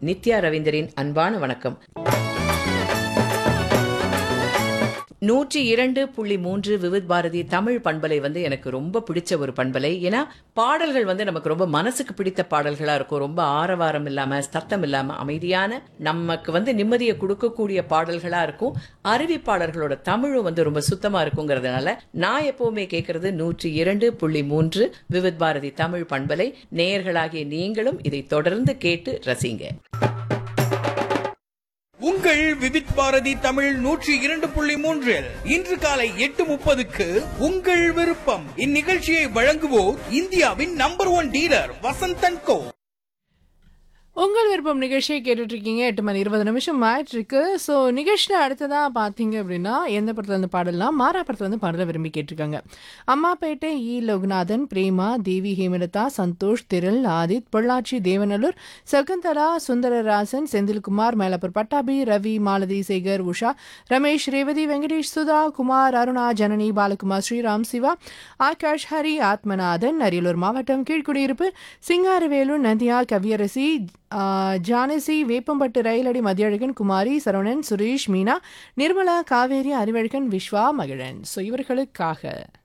நித்யா ரவீந்தரின் அன்பான வணக்கம் நூற்றி இரண்டு புள்ளி மூன்று விவித் பாரதி தமிழ் பண்பலை வந்து எனக்கு ரொம்ப பிடிச்ச ஒரு பண்பலை ஏன்னா பாடல்கள் வந்து நமக்கு ரொம்ப மனசுக்கு பிடித்த பாடல்களா இருக்கும் ரொம்ப ஆரவாரம் இல்லாம சத்தம் இல்லாம அமைதியான நமக்கு வந்து நிம்மதியை கொடுக்கக்கூடிய பாடல்களா இருக்கும் அறிவிப்பாளர்களோட தமிழும் வந்து ரொம்ப சுத்தமா இருக்குங்கிறதுனால நான் எப்பவுமே கேட்கறது நூற்றி இரண்டு புள்ளி மூன்று விவித் பாரதி தமிழ் பண்பலை நேயர்களாகிய நீங்களும் இதை தொடர்ந்து கேட்டு ரசிங்க உங்கள் விவித் பாரதி தமிழ் நூற்றி இரண்டு புள்ளி மூன்றில் இன்று காலை எட்டு முப்பதுக்கு உங்கள் விருப்பம் இந்நிகழ்ச்சியை வழங்குவோர் இந்தியாவின் number one dealer Vasanthan co உங்கள் விருப்பம் நிகழ்ச்சியை கேட்டுட்டு இருக்கீங்க எட்டு மணி இருபது நிமிஷம் ஆயிட்டு இருக்கு ஸோ நிகழ்ச்சியில் அடுத்ததா பார்த்தீங்க அப்படின்னா எந்த படத்துல இருந்து பாடலாம் மாறா படத்துல இருந்து பாடல விரும்பி கேட்டிருக்காங்க அம்மாப்பேட்டை இ லோகநாதன் பிரேமா தேவி ஹேமலதா சந்தோஷ் திரள் ஆதித் பொள்ளாச்சி தேவநல்லூர் சகுந்தலா சுந்தரராசன் செந்தில்குமார் மேலப்பூர் பட்டாபி ரவி மாலதி சேகர் உஷா ரமேஷ் ரேவதி வெங்கடேஷ் சுதா குமார் அருணா ஜனனி பாலகுமார் ஸ்ரீராம் சிவா ஆகாஷ் ஹரி ஆத்மநாதன் அரியலூர் மாவட்டம் கீழ்குடியிருப்பு சிங்காரவேலூர் நந்தியா கவியரசி ஆ, ஜானசி வேப்பம்பட்டு ரயிலடி மதியழகன் குமாரி சரவணன் சுரேஷ் மீனா நிர்மலா காவேரி அறிவழகன் விஸ்வா மகிழன் ஸோ இவர்களுக்காக